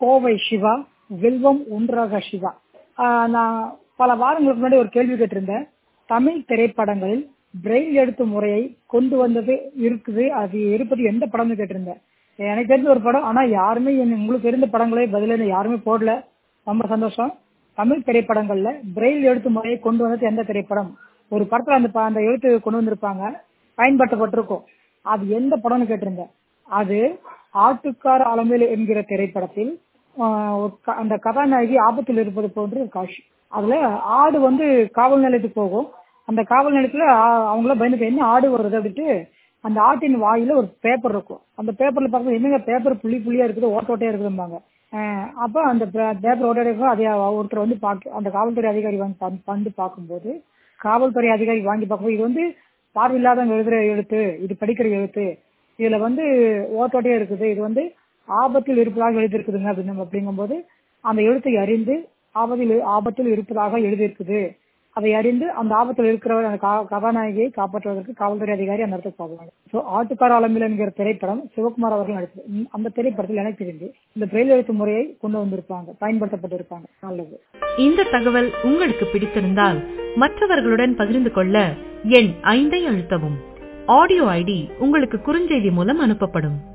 கோவை சிவா வில்வம் ஒன்றாக சிவா ஆஹ் நான் பல வாரங்களுக்கு முன்னாடி ஒரு கேள்வி கேட்டிருந்தேன் தமிழ் திரைப்படங்களில் பிரெயில் எழுத்து முறையை கொண்டு வந்தது இருக்குது அது இருப்பது எந்த படம்னு கேட்டிருந்தேன் எனக்கு தெரிஞ்ச ஒரு படம் ஆனா யாருமே என்ன- உங்களுக்கு தெரிந்த படங்களே பதில யாருமே போடல ரொம்ப சந்தோஷம் தமிழ் திரைப்படங்கள்ல பிரெயில் எழுத்து முறையை கொண்டு வந்தது எந்த திரைப்படம் ஒரு படத்துல அந்த ப- அந்த எழுத்து கொண்டு வந்திருப்பாங்க பயன்படுத்தப்பட்டிருக்கும் அது எந்த படம்னு கேட்டிருந்தேன் அது ஆட்டுக்கார அலமேலு என்கிற திரைப்படத்தில் ஆஹ் ஒரு க- அந்த கதாநாயகி ஆபத்தில் இருப்பது போன்று ஒரு காட்சி அதுல ஆடு வந்து காவல் நிலையத்துக்கு போகும் அந்த காவல் நிலையத்துல ஆ- அவங்கள பயந்துட்டு என்ன ஆடு வருது அப்படின்ட்டு அந்த ஆட்டின் வாயில ஒரு பேப்பர் இருக்கும் அந்த பேப்பர்ல பார்க்கும்போது என்னங்க பேப்பர் புள்ளி புள்ளியா இருக்குது ஓட்ட ஓட்டையா இருக்குதும்பாங்க ஆஹ் அப்ப அந்த பேப்பர் ஓட்ட இருக்கும் அதை ஒருத்தர் வந்து பார்க்க அந்த காவல்துறை அதிகாரி வந்து பா- வந்து பார்க்கும்போது காவல்துறை அதிகாரி வாங்கி பார்க்கும்போது இது வந்து பார்வையில்லாதவங்க எழுதுற எழுத்து இது படிக்கிற எழுத்து இதுல வந்து ஓட்டோட்டையா இருக்குது இது வந்து ஆபத்தில் இருப்பதாக எழுதியிருக்குதுங்க அப்படின்னு அப்படிங்கும்போது அந்த எழுத்தை அறிந்து ஆபத்தில் ஆபத்தில் இருப்பதாக எழுதியிருக்குது அதை அறிந்து அந்த ஆபத்தில் இருக்கிறவர் அந்த கா- கதாநாயகியை காப்பாற்றுவதற்கு காவல்துறை அதிகாரி அந்த இடத்துக்கு போவாங்க ஸோ ஆட்டுக்கார அலம்பில் என்கிற திரைப்படம் சிவகுமார் அவர்கள் நடித்தது இந்த- அந்த திரைப்படத்தில் எனக்கு தெரிஞ்சு இந்த பிரெயில் எழுத்து முறையை கொண்டு வந்திருப்பாங்க பயன்படுத்தப்பட்டிருப்பாங்க நல்லது இந்த தகவல் உங்களுக்கு பிடித்திருந்தால் மற்றவர்களுடன் பகிர்ந்து கொள்ள எண் ஐந்தை அழுத்தவும் ஆடியோ ஐடி உங்களுக்கு குறுஞ்செய்தி மூலம் அனுப்பப்படும்